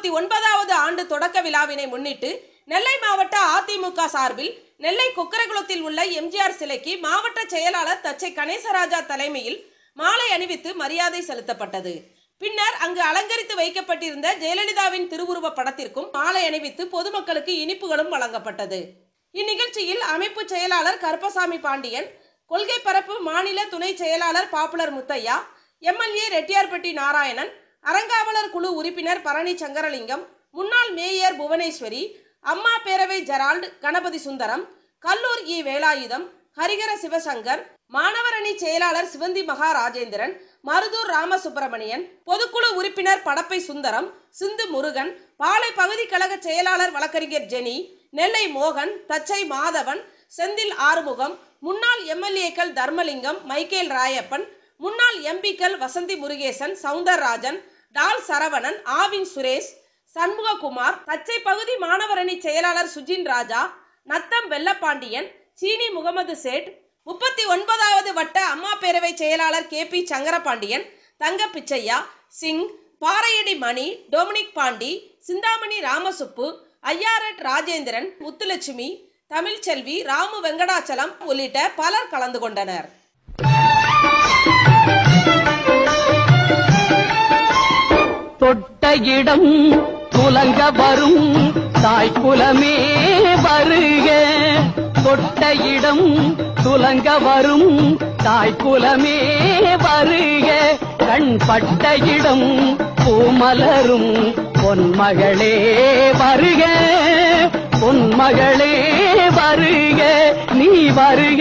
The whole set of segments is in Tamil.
நாற்பத்தி ஒன்பதாவது ஆண்டு தொடக்க விழாவினை முன்னிட்டு நெல்லை மாவட்ட அதிமுக சார்பில் நெல்லை குக்கரகுளத்தில் உள்ள எம்ஜிஆர் சிலைக்கு மாவட்ட செயலாளர் தச்சை கணேசராஜா தலைமையில் மாலை அணிவித்து மரியாதை செலுத்தப்பட்டது பின்னர் அங்கு அலங்கரித்து வைக்கப்பட்டிருந்த ஜெயலலிதாவின் திருவுருவ படத்திற்கும் மாலை அணிவித்து பொதுமக்களுக்கு இனிப்புகளும் வழங்கப்பட்டது இந்நிகழ்ச்சியில் அமைப்பு செயலாளர் கருப்பசாமி பாண்டியன் கொள்கை பரப்பு மாநில துணை செயலாளர் பாப்புலர் முத்தையா எம்எல்ஏ ரெட்டியார்பட்டி நாராயணன் அறங்காவலர் குழு உறுப்பினர் பழனி சங்கரலிங்கம் முன்னாள் mayor Bhuvaneswari Amma Peravai Gerald Ganapathi Sundaram Kallur E Velayutham ஹரிகர சிவசங்கர் மாணவர் அணி செயலாளர் சிவந்தி மகா ராஜேந்திரன் மருதூர் ராமசுப்பிரமணியன் பொதுக்குழு உறுப்பினர் படப்பை சுந்தரம் சிந்து முருகன் பாளை பகுதி கழக செயலாளர் வழக்கறிஞர் ஜெனி நெல்லை மோகன் தச்சை மாதவன் செந்தில் ஆறுமுகம் முன்னாள் எம்எல்ஏக்கள் தர்மலிங்கம் மைக்கேல் ராயப்பன் முன்னாள் எம்பிக்கள் வசந்தி முருகேசன் சவுந்தரராஜன் டால் சரவணன் ஆவின் சுரேஷ் சண்முககுமார் தச்சை பகுதி மாணவரணி செயலாளர் சுஜின் ராஜா நத்தம் வெள்ளப்பாண்டியன் சீனி முகமது சேட் முப்பத்தி ஒன்பதாவது வட்ட அம்மா பேரவை செயலாளர் K P Sankarapandian Thanga Pichaiya Singh Paraiyadi Mani Dominic Pandi Chintamani Ramasubbu ஐயாரட் ராஜேந்திரன் முத்துலட்சுமி தமிழ்ச்செல்வி ராமு வெங்கடாச்சலம் உள்ளிட்ட பலர் கலந்து கொண்டனர் தொட்ட இடம் துலங்க வரும் தாய் குலமே வருக தொட்ட இடம் துலங்க வரும் தாய் குலமே வருக கண் பட்ட இடம் பூமலரும் பொன்மகளே வருக பொன்மகளே வருக நீ வருக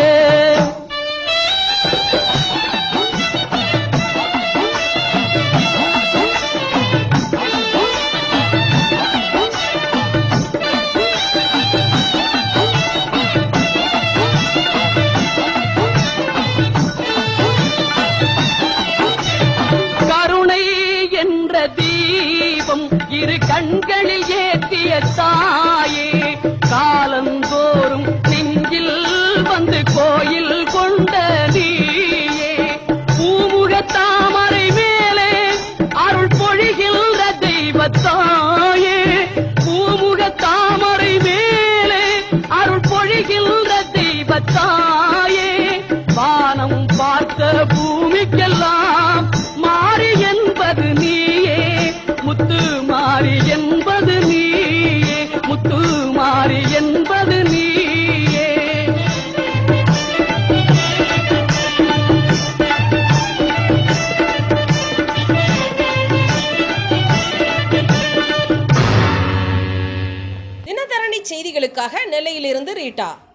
கருணை என்ற தீபம் இரு கண்களில் ஏற்றிய தாயே காலந்தோறும் நெஞ்சில் வந்து கோயில் கொண்ட நீயே பூமுக தாமரை மேலே அருள் பொழிகின்ற தெய்வத்தாயே பூமுக தாமரை மேலே அருள் பொழிகின்ற தெய்வத்தாயே வானம் பார்த்த பூமிக்கெல்லாம் மாறி என்பது நீயே முத்து மாறி என்பது நீயே முத்து மாறி என்பது நீயே தினதரணி செய்திகளுக்காக நெல்லையிலிருந்து ரீட்டா